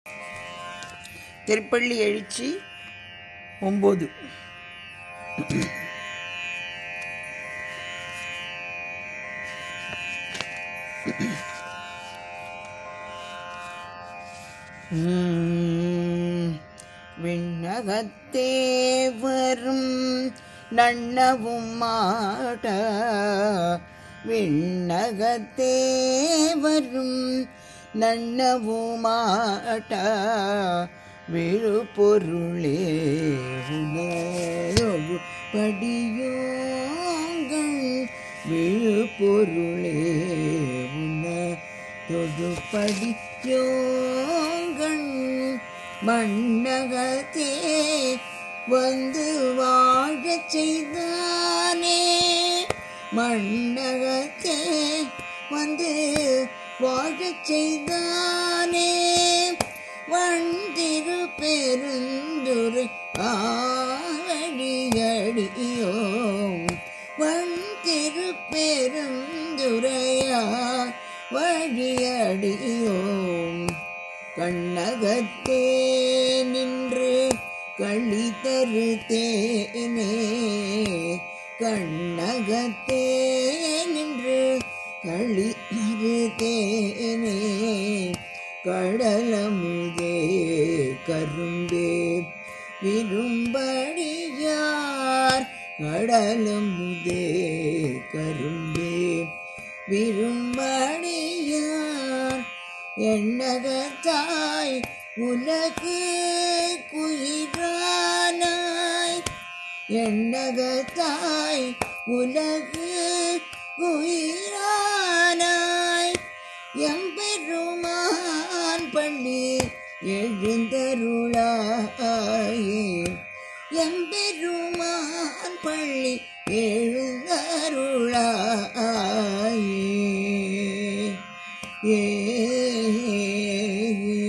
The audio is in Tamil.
திருப்பள்ளி எழுச்சி ஒம்பது உம், விண்ணகத்தே வரும் நன்னவும் மாட விண்ணகத்தே வரும் நன்னவும் மாட விழுப்பொருளே உணவு படியோங்கள் விழுப்பொருளே உண தொடுப்படி யோங்கள் மண்ணகத்தே வந்து வாழச் செய்தானே மண்ணகத்தே வந்து வாழச் செய்தானே வண்டிரு பெருந்துரை ஆவடியடியோ வண்டிரு பெருந்துரையா வழியடியோம் கண்ணகத்தே நின்று களி தரு தேனே கண்ணகத்தே நின்று களி தரு தேனே கடலமுதே கரும்பே விரும்படியார் கடலமுதே கரும்பே விரும்படியார் எண்ணகத்தாய் உலகு குயிரானாய் எண்ணகத்தாய் உலகு குயிரானாய் எம்பெருமான் பள்ளி எழுந்தருளாயே எம்பெருமான் பள்ளி எழுந்தருளாயே ஏ